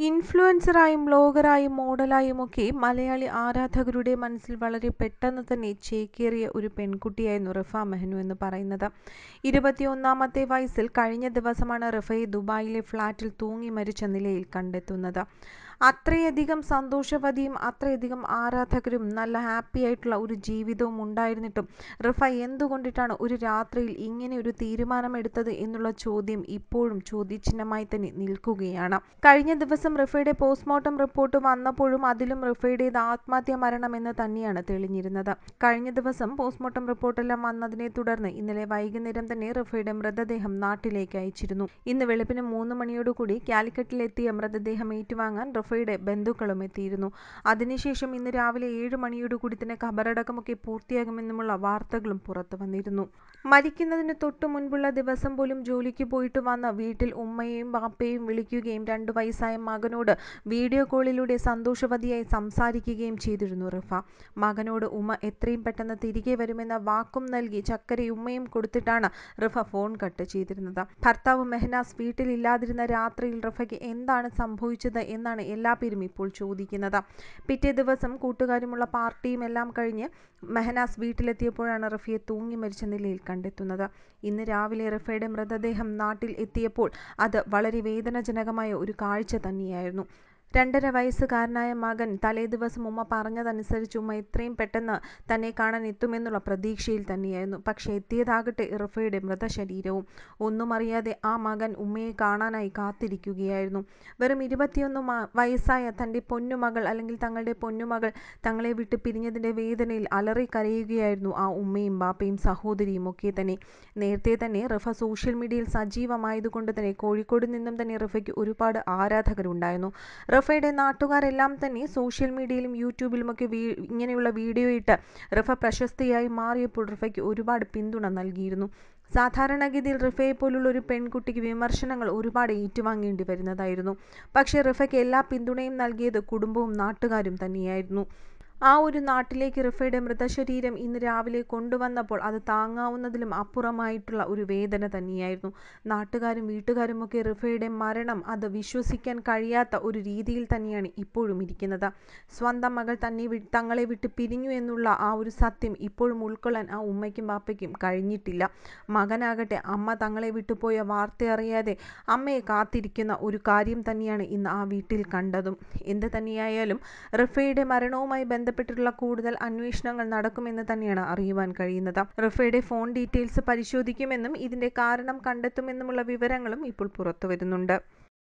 ഇൻഫ്ലുവൻസറായും ബ്ലോഗറായും മോഡലായുമൊക്കെ മലയാളി ആരാധകരുടെ മനസ്സിൽ വളരെ പെട്ടെന്ന് തന്നെ ചേക്കേറിയ ഒരു പെൺകുട്ടിയായിരുന്നു റിഫ മെഹ്നു എന്ന് പറയുന്നത് ഇരുപത്തിയൊന്നാമത്തെ വയസ്സിൽ കഴിഞ്ഞ ദിവസമാണ് റിഫയെ ദുബായിലെ ഫ്ളാറ്റിൽ തൂങ്ങി മരിച്ച നിലയിൽ കണ്ടെത്തുന്നത് അത്രയധികം സന്തോഷവതിയും അത്രയധികം ആരാധകരും നല്ല ഹാപ്പി ആയിട്ടുള്ള ഒരു ജീവിതവും ഉണ്ടായിരുന്നിട്ടും റിഫ എന്തുകൊണ്ടിട്ടാണ് ഒരു രാത്രിയിൽ ഇങ്ങനെ ഒരു തീരുമാനമെടുത്തത് എന്നുള്ള ചോദ്യം ഇപ്പോഴും ചോദ്യചിഹ്നമായി തന്നെ നിൽക്കുകയാണ് കഴിഞ്ഞ ദിവസം റിഫയുടെ പോസ്റ്റ്മോർട്ടം റിപ്പോർട്ട് വന്നപ്പോഴും അതിലും റിഫയുടേത് ആത്മഹത്യാ മരണമെന്ന് തന്നെയാണ് തെളിഞ്ഞിരുന്നത് കഴിഞ്ഞ ദിവസം പോസ്റ്റ്മോർട്ടം റിപ്പോർട്ടെല്ലാം വന്നതിനെ തുടർന്ന് ഇന്നലെ വൈകുന്നേരം തന്നെ റിഫയുടെ മൃതദേഹം നാട്ടിലേക്ക് അയച്ചിരുന്നു ഇന്ന് വെളുപ്പിന് മൂന്ന് മണിയോടുകൂടി കാലിക്കറ്റിലെത്തിയ മൃതദേഹം ഏറ്റുവാങ്ങാൻ റിഫയുടെ ബന്ധുക്കളും എത്തിയിരുന്നു അതിനുശേഷം ഇന്ന് രാവിലെ ഏഴ് മണിയോടുകൂടി തന്നെ ഖബറടക്കമൊക്കെ പൂർത്തിയാകുമെന്നുമുള്ള വാർത്തകളും പുറത്തു വന്നിരുന്നു മരിക്കുന്നതിന് തൊട്ടു മുൻപുള്ള ദിവസം പോലും ജോലിക്ക് പോയിട്ട് വന്ന വീട്ടിൽ ഉമ്മയെയും ബാപ്പയെയും വിളിക്കുകയും രണ്ടു വയസ്സായ മകനോട് വീഡിയോ കോളിലൂടെ സന്തോഷവതിയായി സംസാരിക്കുകയും ചെയ്തിരുന്നു റിഫ മകനോട് ഉമ്മ എത്രയും പെട്ടെന്ന് തിരികെ വരുമെന്ന വാക്കും നൽകി ചക്കരയും ഉമ്മയും കൊടുത്തിട്ടാണ് റിഫ ഫോൺ കട്ട് ചെയ്തിരുന്നത് ഭർത്താവ് മെഹനാസ് വീട്ടിലില്ലാതിരുന്ന രാത്രിയിൽ റിഫയ്ക്ക് എന്താണ് സംഭവിച്ചത് എന്നാണ് എല്ലാ പേരും ഇപ്പോൾ ചോദിക്കുന്നത് പിറ്റേ ദിവസം കൂട്ടുകാരുമുള്ള പാർട്ടിയും എല്ലാം കഴിഞ്ഞ് മെഹനാസ് വീട്ടിലെത്തിയപ്പോഴാണ് റഫിയെ തൂങ്ങി മരിച്ച നിലയിൽ കണ്ടെത്തുന്നത് ഇന്ന് രാവിലെ റഫയുടെ മൃതദേഹം നാട്ടിൽ എത്തിയപ്പോൾ അത് വളരെ വേദനാജനകമായ ഒരു കാഴ്ച തന്നെയായിരുന്നു രണ്ടര വയസ്സുകാരനായ മകൻ തലേദിവസം ഉമ്മ പറഞ്ഞതനുസരിച്ച് ഉമ്മ എത്രയും പെട്ടെന്ന് തന്നെ കാണാൻ എത്തുമെന്നുള്ള പ്രതീക്ഷയിൽ തന്നെയായിരുന്നു പക്ഷേ എത്തിയതാകട്ടെ ഇറഫയുടെ മൃതശരീരവും ഒന്നും അറിയാതെ ആ മകൻ ഉമ്മയെ കാണാനായി കാത്തിരിക്കുകയായിരുന്നു വെറും ഇരുപത്തിയൊന്ന് വയസ്സായ തൻ്റെ പൊന്നുമകൾ അല്ലെങ്കിൽ തങ്ങളുടെ പൊന്നുമകൾ തങ്ങളെ വിട്ട് പിരിഞ്ഞതിൻ്റെ വേദനയിൽ അലറി കരയുകയായിരുന്നു ആ ഉമ്മയും ബാപ്പയും സഹോദരിയും ഒക്കെ തന്നെ നേരത്തെ തന്നെ റിഫ സോഷ്യൽ മീഡിയയിൽ സജീവമായതുകൊണ്ട് തന്നെ കോഴിക്കോട് നിന്നും തന്നെ റിഫയ്ക്ക് ഒരുപാട് ആരാധകരുണ്ടായിരുന്നു റിഫയുടെ നാട്ടുകാരെല്ലാം തന്നെ സോഷ്യൽ മീഡിയയിലും യൂട്യൂബിലുമൊക്കെ വീ ഇങ്ങനെയുള്ള വീഡിയോ ഇട്ട് റിഫ പ്രശസ്തിയായി മാറിയപ്പോൾ റിഫയ്ക്ക് ഒരുപാട് പിന്തുണ നൽകിയിരുന്നു സാധാരണഗതിയിൽ റിഫയെ പോലുള്ള ഒരു പെൺകുട്ടിക്ക് വിമർശനങ്ങൾ ഒരുപാട് ഏറ്റുവാങ്ങേണ്ടി വരുന്നതായിരുന്നു പക്ഷേ റിഫയ്ക്ക് എല്ലാ പിന്തുണയും നൽകിയത് കുടുംബവും നാട്ടുകാരും തന്നെയായിരുന്നു ആ ഒരു നാട്ടിലേക്ക് റിഫയുടെ മൃതശരീരം ഇന്ന് രാവിലെ കൊണ്ടുവന്നപ്പോൾ അത് താങ്ങാവുന്നതിലും അപ്പുറമായിട്ടുള്ള ഒരു വേദന തന്നെയായിരുന്നു നാട്ടുകാരും വീട്ടുകാരുമൊക്കെ റിഫയുടെ മരണം അത് വിശ്വസിക്കാൻ കഴിയാത്ത ഒരു രീതിയിൽ തന്നെയാണ് ഇപ്പോഴും ഇരിക്കുന്നത് സ്വന്തം മകൾ തന്നെ തങ്ങളെ വിട്ട് പിരിഞ്ഞു എന്നുള്ള ആ ഒരു സത്യം ഇപ്പോഴും ഉൾക്കൊള്ളാൻ ആ ഉമ്മയ്ക്കും ബാപ്പയ്ക്കും കഴിഞ്ഞിട്ടില്ല മകനാകട്ടെ അമ്മ തങ്ങളെ വിട്ടുപോയ വാർത്ത അറിയാതെ അമ്മയെ കാത്തിരിക്കുന്ന ഒരു കാര്യം തന്നെയാണ് ഇന്ന് ആ വീട്ടിൽ കണ്ടതും എന്ത് തന്നെയായാലും റിഫയുടെ മരണവുമായി ബന്ധപ്പെട്ട് ബന്ധപ്പെട്ടിട്ടുള്ള കൂടുതൽ അന്വേഷണങ്ങൾ നടക്കുമെന്ന് തന്നെയാണ് അറിയുവാൻ കഴിയുന്നത് റിഫയുടെ ഫോൺ ഡീറ്റെയിൽസ് പരിശോധിക്കുമെന്നും ഇതിന്റെ കാരണം കണ്ടെത്തുമെന്നുമുള്ള വിവരങ്ങളും ഇപ്പോൾ പുറത്തു വരുന്നുണ്ട്